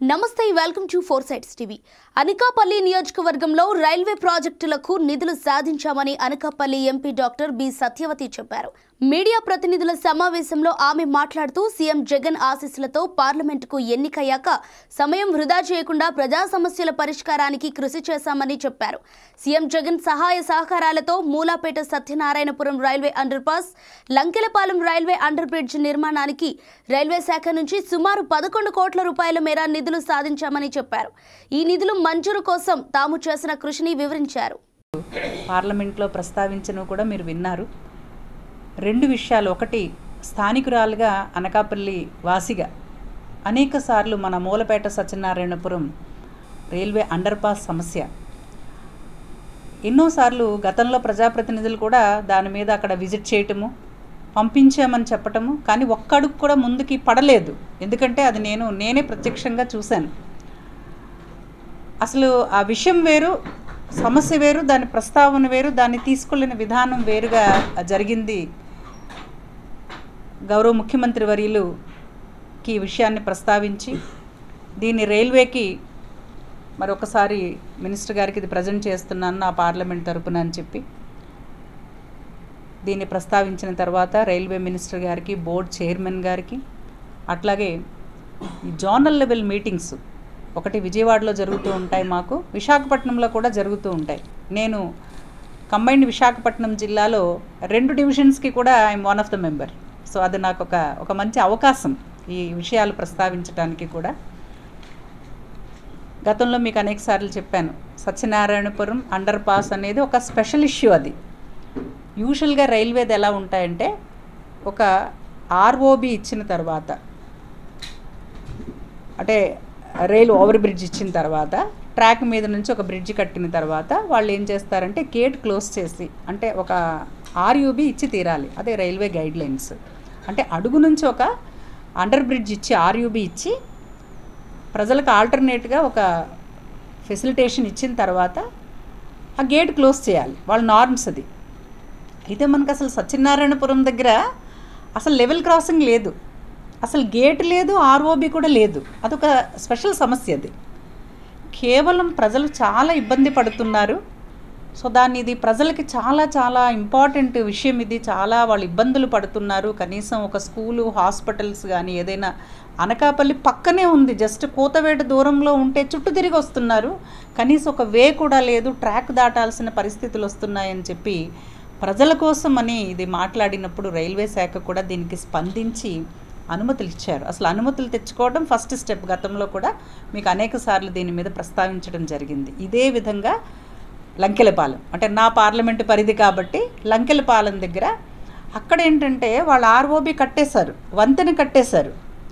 నమస్తే welcome to four sights TV Anakapalli నియోజకవర్గంలో railway ప్రాజెక్టులకు నిధులు సాధించామని Anakapalli MP doctor B Satyavathi చెప్పారు మీడియా ప్రతినిధుల సమావేశంలో ఆమె మాట్లాడుతూ సీఎం జగన్ ఆశీస్సులతో పార్లమెంటుకు ఎన్నికయ్యాక సమయం వృధా చేయకుండా ప్రజా సమస్యల పరిష్కారానికి కృషి చేశామని చెప్పారు సీఎం జగన్ సహాయ సహకారాలతో Mulapeta Satyanarayanapuram railway underpass Lankelapalem railway under bridge నిర్మాణానికి రైల్వే శాఖ నుంచి సుమారు పదకొండు కోట్ల రూపాయల మేర నిధులు సాధించామని చెప్పారు ఈ నిధులు మంజూరు కోసం తాము చేసిన కృషిని వివరించారు పార్లమెంట్లో ప్రస్తావించను కూడా మీరు విన్నారు రెండు విషయాలు ఒకటి స్థానికురాలుగా అనకాపల్లి వాసిగా అనేక సార్లు మన Mulapeta Satyanarayanapuram railway underpass సమస్య ఎన్నోసార్లు గతంలో ప్రజాప్రతినిధులు కూడా దాని మీద అక్కడ విజిట్ చేయటము పంపించామని చెప్పటము కానీ ఒక్క అడుగు కూడా ముందుకి పడలేదు ఎందుకంటే అది నేను నేనే ప్రత్యక్షంగా చూశాను అసలు ఆ విషయం వేరు సమస్య వేరు దాని ప్రస్తావన వేరు దాన్ని తీసుకెళ్ళిన విధానం వేరుగా జరిగింది గౌరవ ముఖ్యమంత్రి వర్యులుకి ఈ విషయాన్ని ప్రస్తావించి దీన్ని రైల్వేకి మరొకసారి మినిస్టర్ గారికి ఇది ప్రజెంట్ చేస్తున్నాను నా పార్లమెంట్ తరపున అని చెప్పి దీన్ని ప్రస్తావించిన తర్వాత రైల్వే మినిస్టర్ గారికి బోర్డ్ చైర్మన్ గారికి అట్లాగే ఈ జోనల్ లెవెల్ మీటింగ్స్ ఒకటి విజయవాడలో జరుగుతూ ఉంటాయి మాకు విశాఖపట్నంలో కూడా జరుగుతూ ఉంటాయి నేను కంబైన్డ్ విశాఖపట్నం జిల్లాలో రెండు డివిజన్స్కి కూడా I'm one of the member so అది నాకు ఒక ఒక మంచి అవకాశం ఈ విషయాలు ప్రస్తావించడానికి కూడా గతంలో మీకు అనేక సార్లు చెప్పాను సత్యనారాయణపురం అండర్ పాస్ అనేది ఒక స్పెషల్ ఇష్యూ అది యూజువల్గా రైల్వేది ఎలా ఉంటాయంటే ఒక ఆర్ఓబి ఇచ్చిన తర్వాత అంటే రైలు ఓవర్ బ్రిడ్జ్ ఇచ్చిన తర్వాత ట్రాక్ మీద నుంచి ఒక బ్రిడ్జ్ కట్టిన తర్వాత వాళ్ళు ఏం చేస్తారంటే గేట్ క్లోజ్ చేసి అంటే ఒక ఆర్యూబి ఇచ్చి తీరాలి అదే రైల్వే గైడ్ లైన్స్ అంటే అడుగు నుంచి ఒక అండర్ బ్రిడ్జ్ ఇచ్చి ఆర్యూబి ఇచ్చి ప్రజలకు ఆల్టర్నేట్గా ఒక ఫెసిలిటేషన్ ఇచ్చిన తర్వాత ఆ గేట్ క్లోజ్ చేయాలి వాళ్ళ నార్మ్స్ అది అయితే మనకు అసలు సత్యనారాయణపురం దగ్గర అసలు లెవెల్ క్రాసింగ్ లేదు అసలు గేట్ లేదు ఆర్ఓబి కూడా లేదు అదొక స్పెషల్ సమస్య అది కేవలం ప్రజలు చాలా ఇబ్బంది పడుతున్నారు సో దాన్ని ఇది ప్రజలకి చాలా చాలా ఇంపార్టెంట్ విషయం ఇది చాలా వాళ్ళు ఇబ్బందులు పడుతున్నారు కనీసం ఒక స్కూలు హాస్పిటల్స్ కానీ ఏదైనా అనకాపల్లి పక్కనే ఉంది జస్ట్ కూతవేట దూరంలో ఉంటే చుట్టూ తిరిగి వస్తున్నారు కనీసం ఒక వే కూడా లేదు ట్రాక్ దాటాల్సిన పరిస్థితులు వస్తున్నాయని చెప్పి ప్రజల కోసం అని ఇది మాట్లాడినప్పుడు రైల్వే శాఖ కూడా దీనికి స్పందించి అనుమతులు ఇచ్చారు అసలు అనుమతులు తెచ్చుకోవడం ఫస్ట్ స్టెప్ గతంలో కూడా మీకు అనేక సార్లు దీని మీద ప్రస్తావించడం జరిగింది ఇదే విధంగా లంకెలపాలెం అంటే నా పార్లమెంటు పరిధి కాబట్టి లంకెలపాలెం దగ్గర అక్కడ ఏంటంటే వాళ్ళు ఆర్ఓబి కట్టేశారు వంతెన కట్టేశారు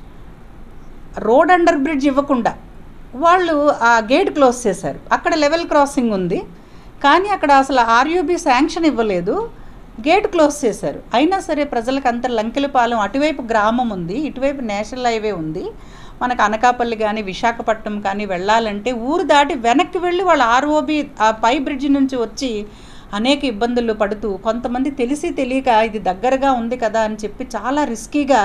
రోడ్ అండర్ బ్రిడ్జ్ ఇవ్వకుండా వాళ్ళు ఆ గేట్ క్లోజ్ చేశారు అక్కడ లెవెల్ క్రాసింగ్ ఉంది కానీ అక్కడ అసలు ఆర్యూబీ శాంక్షన్ ఇవ్వలేదు గేట్ క్లోజ్ చేశారు అయినా సరే ప్రజలకు అంత లంకెలపాలెం అటువైపు గ్రామం ఉంది ఇటువైపు నేషనల్ హైవే ఉంది మనకు అనకాపల్లి కానీ విశాఖపట్నం కానీ వెళ్ళాలంటే ఊరు దాటి వెనక్కి వెళ్ళి వాళ్ళు ఆర్ఓబి ఆ పై బ్రిడ్జ్ నుంచి వచ్చి అనేక ఇబ్బందులు పడుతూ కొంతమంది తెలిసి తెలియక ఇది దగ్గరగా ఉంది కదా అని చెప్పి చాలా రిస్కీగా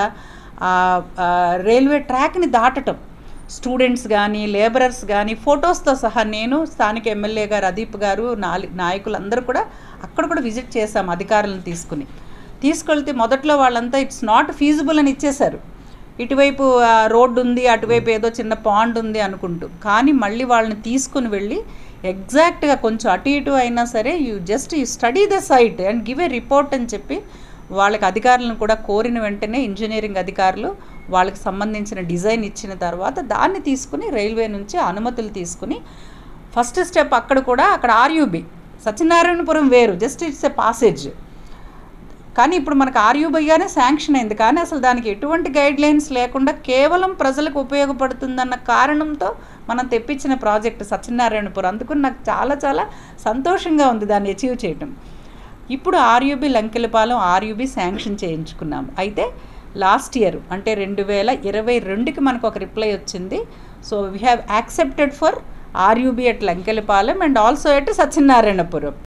రైల్వే ట్రాక్ని దాటటం స్టూడెంట్స్ కానీ లేబరర్స్ కానీ ఫొటోస్తో సహా నేను స్థానిక ఎమ్మెల్యే గారు అదీప్ గారు నాలి నాయకులందరూ కూడా అక్కడ కూడా విజిట్ చేశాం అధికారులను తీసుకుని తీసుకెళ్తే మొదట్లో వాళ్ళంతా ఇట్స్ నాట్ ఫీజిబుల్ అని ఇచ్చేశారు ఇటువైపు రోడ్డు ఉంది అటువైపు ఏదో చిన్న పాండ్ ఉంది అనుకుంటూ కానీ మళ్ళీ వాళ్ళని తీసుకుని వెళ్ళి ఎగ్జాక్ట్గా కొంచెం అటు ఇటు అయినా సరే you just you study the site and give a report అని చెప్పి వాళ్ళకి అధికారులను కూడా కోరిన వెంటనే ఇంజనీరింగ్ అధికారులు వాళ్ళకి సంబంధించిన డిజైన్ ఇచ్చిన తర్వాత దాన్ని తీసుకుని రైల్వే నుంచి అనుమతులు తీసుకుని ఫస్ట్ స్టెప్ అక్కడ కూడా అక్కడ ఆర్యూబి సత్యనారాయణపురం వేరు జస్ట్ ఇట్స్ ఎ పాసేజ్ కానీ ఇప్పుడు మనకు ఆర్యూబీగానే శాంక్షన్ అయింది కానీ అసలు దానికి ఎటువంటి గైడ్ లైన్స్ లేకుండా కేవలం ప్రజలకు ఉపయోగపడుతుందన్న కారణంతో మనం తెప్పించిన ప్రాజెక్ట్ సత్యనారాయణపురం అందుకు నాకు చాలా చాలా సంతోషంగా ఉంది దాన్ని అచీవ్ చేయటం ఇప్పుడు ఆర్యూబీ లంకెలపాలెం ఆర్యూబీ శాంక్షన్ చేయించుకున్నాం అయితే లాస్ట్ ఇయర్ అంటే రెండు వేల ఇరవై రెండుకి మనకు ఒక రిప్లై వచ్చింది so we have accepted for RUB at Lankelapalem and also at Satyanarayanapuram